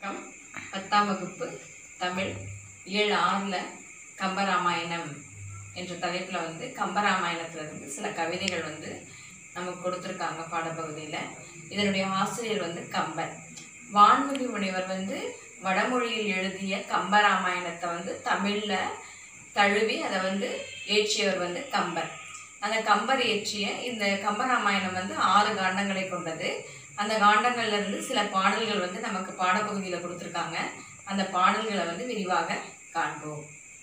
வணக்கம் பத்தாம் வகுப்பு தமிழ் ஏழு ஆறில் கம்பராமாயணம் என்ற தலைப்பில் வந்து கம்பராமாயணத்துல இருந்து சில கவிதைகள் வந்து நமக்கு கொடுத்துருக்காங்க பாடப்பகுதியில் இதனுடைய ஆசிரியர் வந்து கம்பர் வான்மொழி முனிவர் வந்து வடமொழியில் எழுதிய கம்பராமாயணத்தை வந்து தமிழில் தழுவி அதை வந்து இயற்றியவர் வந்து கம்பர் அந்த கம்பர் இயற்றிய இந்த கம்பராமாயணம் வந்து ஆறு காண்டங்களை கொண்டது அந்த காண்டங்கள்ல இருந்து சில பாடல்கள் வந்து நமக்கு பாடப்பகுதியில் கொடுத்துருக்காங்க அந்த பாடல்களை வந்து விரிவாக காண்போம்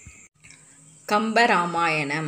கம்பராமாயணம்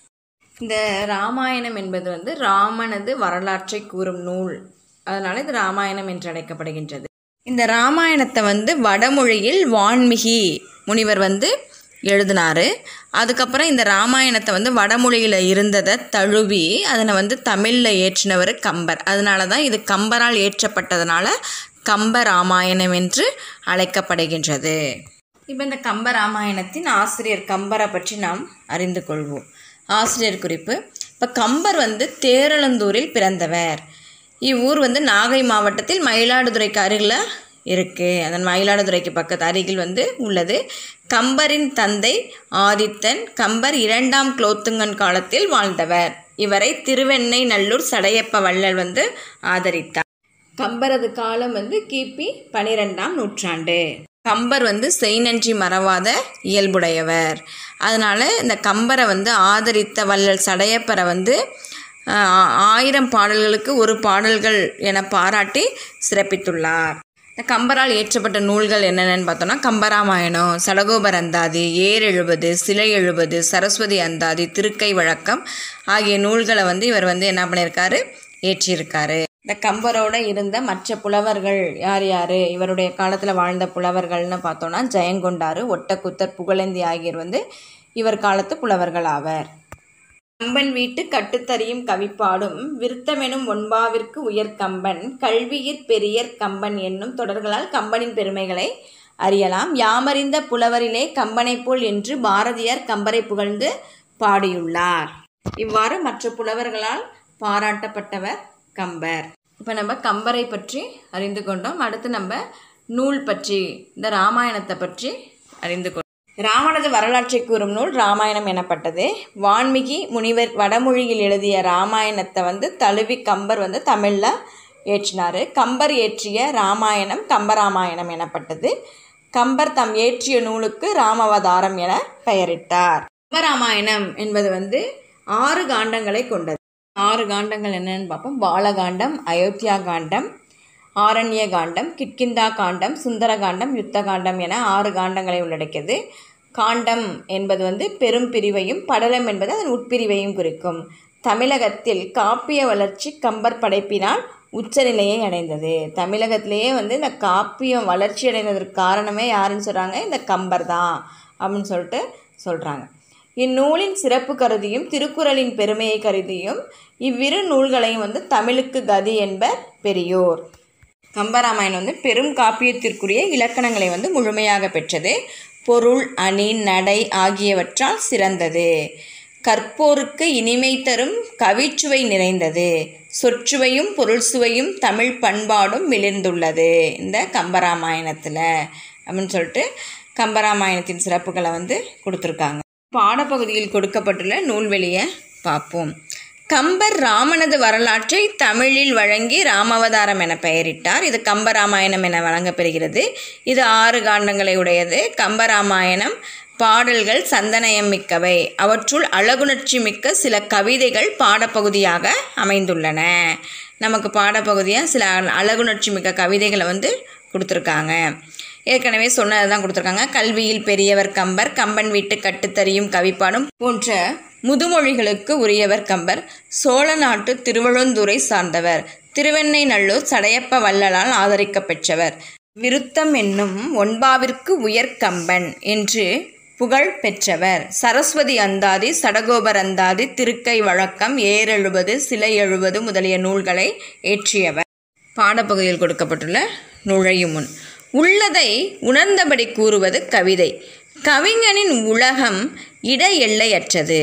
இந்த ராமாயணம் என்பது வந்து ராமனது வரலாற்றை கூறும் நூல் அதனால இது ராமாயணம் என்று அழைக்கப்படுகின்றது இந்த ராமாயணத்தை வந்து வடமொழியில் வான்மிகி முனிவர் வந்து எழுதினார் அதுக்கப்புறம் இந்த ராமாயணத்தை வந்து வடமொழியில் இருந்ததை தழுவி அதனை வந்து தமிழில் ஏற்றினவர் கம்பர் அதனால தான் இது கம்பரால் ஏற்றப்பட்டதுனால கம்ப ராமாயணம் என்று அழைக்கப்படுகின்றது இப்போ இந்த கம்ப ராமாயணத்தின் ஆசிரியர் கம்பரை பற்றி நாம் அறிந்து கொள்வோம் ஆசிரியர் குறிப்பு இப்போ கம்பர் வந்து தேரழந்தூரில் பிறந்தவர் இவ்வூர் வந்து நாகை மாவட்டத்தில் மயிலாடுதுறைக்கு அருகில் இருக்குது அதன் மயிலாடுதுறைக்கு பக்கத்து அருகில் வந்து உள்ளது கம்பரின் தந்தை ஆதித்தன் கம்பர் இரண்டாம் குலோத்துங்கன் காலத்தில் வாழ்ந்தவர் இவரை திருவெண்ணை நல்லூர் சடையப்ப வள்ளல் வந்து ஆதரித்தார் கம்பரது காலம் வந்து கிபி பனிரெண்டாம் நூற்றாண்டு கம்பர் வந்து செய்நன்றி மறவாத இயல்புடையவர் அதனால் இந்த கம்பரை வந்து ஆதரித்த வள்ளல் சடையப்பரை வந்து ஆஹ், ஆயிரம் பாடல்களுக்கு ஒரு பாடல்கள் என பாராட்டி சிறப்பித்துள்ளார் இந்த கம்பரால் இயற்றப்பட்ட நூல்கள் என்னென்னு பார்த்தோம்னா கம்பராமாயணம் சடகோபர் அந்தாதி ஏர் எழுபது சிலை எழுபது சரஸ்வதி அந்தாதி திருக்கை வழக்கம் ஆகிய நூல்களை வந்து இவர் வந்து என்ன பண்ணியிருக்காரு ஏற்றியிருக்காரு இந்த கம்பரோட இருந்த மற்ற புலவர்கள் யார் யார் இவருடைய காலத்தில் வாழ்ந்த புலவர்கள்னு பார்த்தோம்னா ஜெயங்கொண்டாரு ஒட்டக்குத்தர் புகழேந்தி ஆகியோர் வந்து இவர் காலத்து புலவர்கள் ஆவர் கம்பன் வீட்டு கட்டுத்தறியும் கவிப்பாடும் விருத்தமெனும் ஒன்பாவிற்கு உயர் கம்பன் கல்வியிற் பெரியர் கம்பன் என்னும் தொடர்களால் கம்பனின் பெருமைகளை அறியலாம் யாமறிந்த புலவரிலே கம்பனைப் போல் என்று பாரதியார் கம்பரை புகழ்ந்து பாடியுள்ளார் இவ்வாறு மற்ற புலவர்களால் பாராட்டப்பட்டவர் கம்பர் இப்போ நம்ம கம்பரை பற்றி அறிந்து கொண்டோம் அடுத்து நம்ம நூல் பற்றி இந்த ராமாயணத்தை பற்றி அறிந்து கொண்டோம் ராவணது வரலாற்றை கூறும் நூல் ராமாயணம் எனப்பட்டது வான்மீகி முனிவர் வடமொழியில் எழுதிய ராமாயணத்தை வந்து தழுவி கம்பர் வந்து தமிழில் ஏற்றினார் கம்பர் இயற்றிய ராமாயணம் கம்பராமாயணம் எனப்பட்டது கம்பர் தம் இயற்றிய நூலுக்கு ராமவதாரம் என பெயரிட்டார் கம்பராமாயணம் என்பது வந்து ஆறு காண்டங்களை கொண்டது ஆறு காண்டங்கள் என்னென்னு பார்ப்போம் பாலகாண்டம் அயோத்தியா காண்டம் ஆரண்ய காண்டம் கிட்கிந்தா காண்டம் சுந்தர காண்டம் யுத்த காண்டம் என ஆறு காண்டங்களை உள்ளடக்கியது காண்டம் என்பது வந்து பெரும் பிரிவையும் படலம் என்பது அதன் உட்பிரிவையும் குறிக்கும் தமிழகத்தில் காப்பிய வளர்ச்சி கம்பர் படைப்பினால் உச்சநிலையை அடைந்தது தமிழகத்திலேயே வந்து இந்த காப்பியம் வளர்ச்சி அடைந்ததற்கு காரணமே யாருன்னு சொல்கிறாங்க இந்த கம்பர் தான் அப்படின்னு சொல்லிட்டு சொல்கிறாங்க இந்நூலின் சிறப்பு கருதியும் திருக்குறளின் பெருமையை கருதியும் இவ்விரு நூல்களையும் வந்து தமிழுக்கு கதி என்பர் பெரியோர் கம்பராமாயணம் வந்து பெரும் காப்பியத்திற்குரிய இலக்கணங்களை வந்து முழுமையாக பெற்றது பொருள் அணி நடை ஆகியவற்றால் சிறந்தது கற்போருக்கு இனிமை தரும் கவிச்சுவை நிறைந்தது சொற்சுவையும் பொருள் சுவையும் தமிழ் பண்பாடும் மிளிர்ந்துள்ளது இந்த கம்பராமாயணத்தில் அப்படின்னு சொல்லிட்டு கம்பராமாயணத்தின் சிறப்புகளை வந்து கொடுத்துருக்காங்க பாடப்பகுதியில் கொடுக்கப்பட்டுள்ள நூல்வெளியை பார்ப்போம் கம்பர் ராமனது வரலாற்றை தமிழில் வழங்கி ராமவதாரம் என பெயரிட்டார் இது கம்பராமாயணம் என வழங்கப்பெறுகிறது இது ஆறு காண்டங்களை உடையது கம்பராமாயணம் பாடல்கள் சந்தனயம் மிக்கவை அவற்றுள் அழகுணர்ச்சி மிக்க சில கவிதைகள் பாடப்பகுதியாக அமைந்துள்ளன நமக்கு பாடப்பகுதியாக சில அழகுணர்ச்சி மிக்க கவிதைகளை வந்து கொடுத்துருக்காங்க ஏற்கனவே சொன்னதை தான் கொடுத்துருக்காங்க கல்வியில் பெரியவர் கம்பர் கம்பன் வீட்டு கட்டுத்தறியும் கவிப்பாடும் போன்ற முதுமொழிகளுக்கு உரியவர் கம்பர் சோழ நாட்டு திருவழுந்துறை சார்ந்தவர் திருவெண்ணை நல்லூர் சடையப்ப வள்ளலால் ஆதரிக்கப் பெற்றவர் விருத்தம் என்னும் ஒன்பாவிற்கு உயர் கம்பன் என்று புகழ் பெற்றவர் சரஸ்வதி அந்தாதி சடகோபர் அந்தாதி திருக்கை வழக்கம் ஏர் எழுபது சிலை எழுபது முதலிய நூல்களை ஏற்றியவர் பாடப்பகுதியில் கொடுக்கப்பட்டுள்ள நுழையும் முன் உள்ளதை உணர்ந்தபடி கூறுவது கவிதை கவிஞனின் உலகம் இட எல்லையற்றது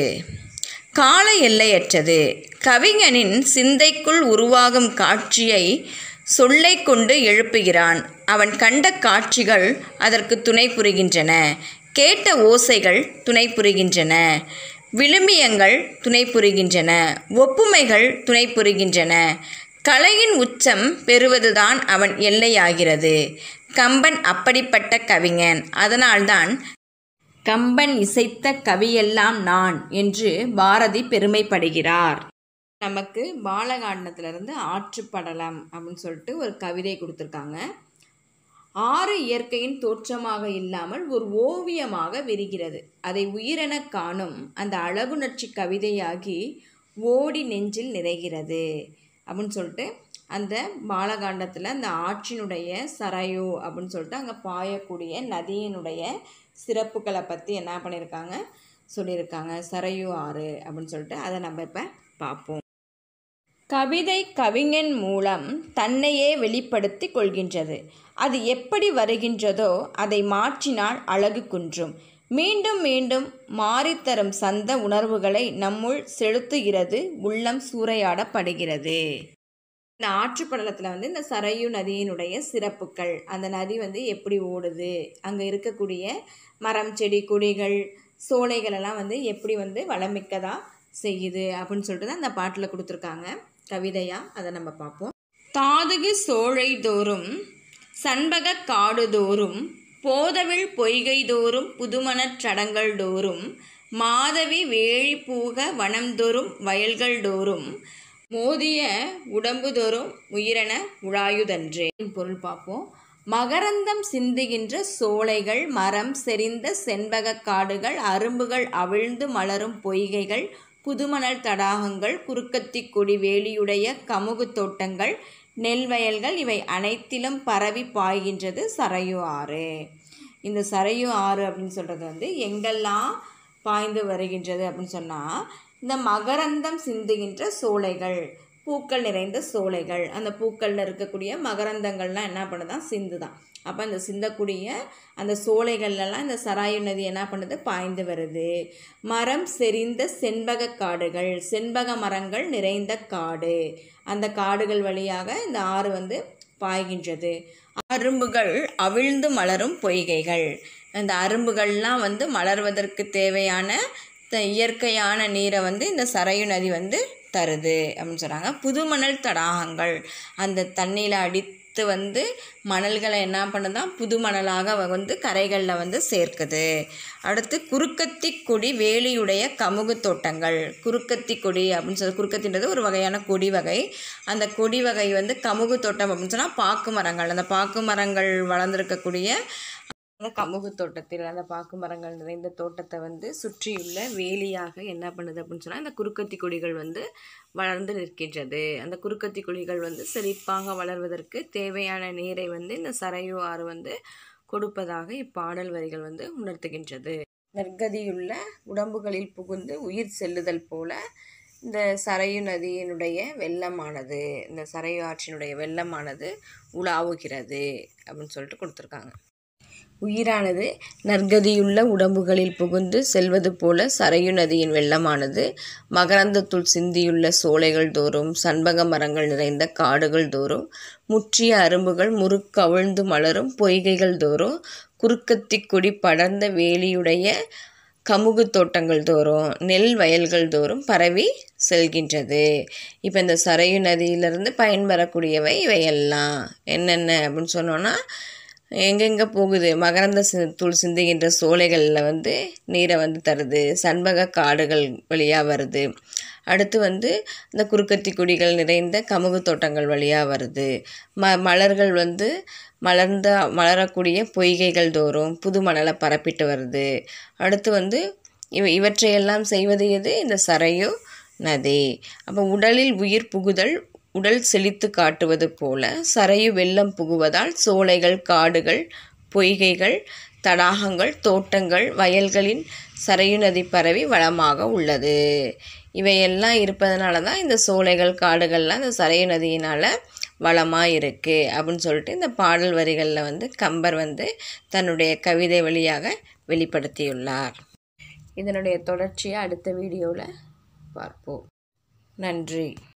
கால எல்லையற்றது கவிஞனின் சிந்தைக்குள் உருவாகும் காட்சியை சொல்லை கொண்டு எழுப்புகிறான் அவன் கண்ட காட்சிகள் அதற்கு துணை புரிகின்றன கேட்ட ஓசைகள் துணை புரிகின்றன விழுமியங்கள் துணை புரிகின்றன ஒப்புமைகள் துணை புரிகின்றன கலையின் உச்சம் பெறுவதுதான் அவன் எல்லையாகிறது கம்பன் அப்படிப்பட்ட கவிஞன் அதனால்தான் கம்பன் இசைத்த கவியெல்லாம் நான் என்று பாரதி பெருமைப்படுகிறார் நமக்கு பாலகாண்டத்திலிருந்து ஆற்றுப்படலம் அப்படின்னு சொல்லிட்டு ஒரு கவிதை கொடுத்துருக்காங்க ஆறு இயற்கையின் தோற்றமாக இல்லாமல் ஒரு ஓவியமாக விரிகிறது அதை உயிரென காணும் அந்த அழகுணர்ச்சி கவிதையாகி ஓடி நெஞ்சில் நிறைகிறது அப்படின்னு சொல்லிட்டு அந்த பாலகாண்டத்தில் அந்த ஆற்றினுடைய சரையோ அப்படின்னு சொல்லிட்டு அங்கே பாயக்கூடிய நதியினுடைய சிறப்புகளை பற்றி என்ன பண்ணியிருக்காங்க சொல்லியிருக்காங்க சரையு ஆறு அப்படின்னு சொல்லிட்டு அதை நம்ம இப்போ பார்ப்போம் கவிதை கவிஞன் மூலம் தன்னையே வெளிப்படுத்தி கொள்கின்றது அது எப்படி வருகின்றதோ அதை மாற்றினால் அழகு குன்றும் மீண்டும் மீண்டும் மாறித்தரும் சந்த உணர்வுகளை நம்முள் செலுத்துகிறது உள்ளம் சூறையாடப்படுகிறது இந்த ஆற்றுப்படலத்தில் வந்து இந்த சரையு நதியினுடைய சிறப்புகள் அந்த நதி வந்து எப்படி ஓடுது அங்கே இருக்கக்கூடிய மரம் செடி கொடிகள் சோலைகள் எல்லாம் வந்து எப்படி வந்து வளமிக்கதா செய்யுது அப்படின்னு சொல்லிட்டு தான் அந்த பாட்டில் கொடுத்துருக்காங்க கவிதையாக அதை நம்ம பார்ப்போம் தாதுகு சோழை தோறும் சண்பக காடு தோறும் போதவிழ் பொய்கை தோறும் புதுமணச் சடங்கள் தோறும் மாதவி வேழி பூக வனம்தோறும் வயல்கள் தோறும் மோதிய உடம்பு தோறும் உயிரென உழாயுதன்றே பொருள் பார்ப்போம் மகரந்தம் சிந்துகின்ற சோலைகள் மரம் செறிந்த செண்பக காடுகள் அரும்புகள் அவிழ்ந்து மலரும் பொய்கைகள் புதுமணல் தடாகங்கள் குறுக்கத்தி கொடி வேலியுடைய கமுகு தோட்டங்கள் நெல் வயல்கள் இவை அனைத்திலும் பரவி பாய்கின்றது சரையு ஆறு இந்த சரையு ஆறு அப்படின்னு சொல்கிறது வந்து எங்கெல்லாம் பாய்ந்து வருகின்றது அப்படின்னு சொன்னால் இந்த மகரந்தம் சிந்துகின்ற சோலைகள் பூக்கள் நிறைந்த சோலைகள் அந்த பூக்களில் இருக்கக்கூடிய மகரந்தங்கள்லாம் என்ன பண்ணுதான் சிந்துதான் அப்போ அந்த சிந்தக்கூடிய அந்த சோலைகள்லாம் இந்த சராயு நதி என்ன பண்ணுது பாய்ந்து வருது மரம் செறிந்த செண்பக காடுகள் செண்பக மரங்கள் நிறைந்த காடு அந்த காடுகள் வழியாக இந்த ஆறு வந்து பாய்கின்றது அரும்புகள் அவிழ்ந்து மலரும் பொய்கைகள் அந்த அரும்புகள்லாம் வந்து மலர்வதற்கு தேவையான த- இயற்கையான நீரை வந்து இந்த சரையு நதி வந்து தருது அப்படின்னு சொல்கிறாங்க புதுமணல் தடாகங்கள் அந்த தண்ணியில் அடித்து வந்து மணல்களை என்ன பண்ணுதான் புது மணலாக வ- வந்து கரைகளில் வந்து சேர்க்குது அடுத்து குறுக்கத்தி கொடி வேலியுடைய கமுகு தோட்டங்கள் குறுக்கத்தி கொடி அப்படின்னு சொல்லி குறுக்கத்தின்றது ஒரு வகையான கொடி வகை அந்த கொடி வகை வந்து கமுகு தோட்டம் அப்படின்னு சொன்னால் பாக்கு மரங்கள் அந்த பாக்கு மரங்கள் வளர்ந்துருக்கக்கூடிய அந்த கமுகு தோட்டத்தில் அந்த பாக்கு மரங்கள் நிறைந்த தோட்டத்தை வந்து சுற்றியுள்ள வேலியாக என்ன பண்ணுது அப்படின்னு சொன்னால் இந்த குறுக்கத்தி கொடிகள் வந்து வளர்ந்து நிற்கின்றது அந்த குறுக்கத்தி கொடிகள் வந்து செழிப்பாக வளர்வதற்கு தேவையான நீரை வந்து இந்த சரையு ஆறு வந்து கொடுப்பதாக இப்பாடல் வரிகள் வந்து உணர்த்துகின்றது நற்கதியுள்ள உடம்புகளில் புகுந்து உயிர் செல்லுதல் போல இந்த சரையு நதியினுடைய வெள்ளமானது இந்த சரையு ஆற்றினுடைய வெள்ளமானது உலாவுகிறது அப்படின்னு சொல்லிட்டு கொடுத்துருக்காங்க உயிரானது நற்கதியுள்ள உடம்புகளில் புகுந்து செல்வது போல சரையு நதியின் வெள்ளமானது மகரந்தத்துள் சிந்தியுள்ள சோலைகள் தோறும் சண்பக மரங்கள் நிறைந்த காடுகள் தோறும் முற்றிய அரும்புகள் முறுக்கவிழ்ந்து மலரும் பொய்கைகள் தோறும் குறுக்கத்தி கொடி படர்ந்த வேலியுடைய கமுகு தோட்டங்கள் தோறும் நெல் வயல்கள் தோறும் பரவி செல்கின்றது இப்போ இந்த சரையு நதியிலிருந்து பயன்பெறக்கூடியவை இவையெல்லாம் என்னென்ன அப்படின்னு சொன்னோன்னா எங்கெங்கே போகுது மகரந்த சி தூள் சிந்துகின்ற சோலைகளில் வந்து நீரை வந்து தருது சண்பக காடுகள் வழியாக வருது அடுத்து வந்து இந்த குறுக்கத்தி கொடிகள் நிறைந்த கமுகு தோட்டங்கள் வழியாக வருது ம மலர்கள் வந்து மலர்ந்த மலரக்கூடிய பொய்கைகள் தோறும் புது மணலை பரப்பிட்டு வருது அடுத்து வந்து இவ இவற்றையெல்லாம் செய்வது எது இந்த சரையு நதி அப்போ உடலில் உயிர் புகுதல் உடல் செழித்து காட்டுவது போல சரையு வெள்ளம் புகுவதால் சோலைகள் காடுகள் பொய்கைகள் தடாகங்கள் தோட்டங்கள் வயல்களின் சரையு நதி பரவி வளமாக உள்ளது இவையெல்லாம் இருப்பதனால தான் இந்த சோலைகள் காடுகள்லாம் இந்த சரையு நதியினால் வளமாக இருக்குது அப்படின்னு சொல்லிட்டு இந்த பாடல் வரிகளில் வந்து கம்பர் வந்து தன்னுடைய கவிதை வழியாக வெளிப்படுத்தியுள்ளார் இதனுடைய தொடர்ச்சியை அடுத்த வீடியோவில் பார்ப்போம் நன்றி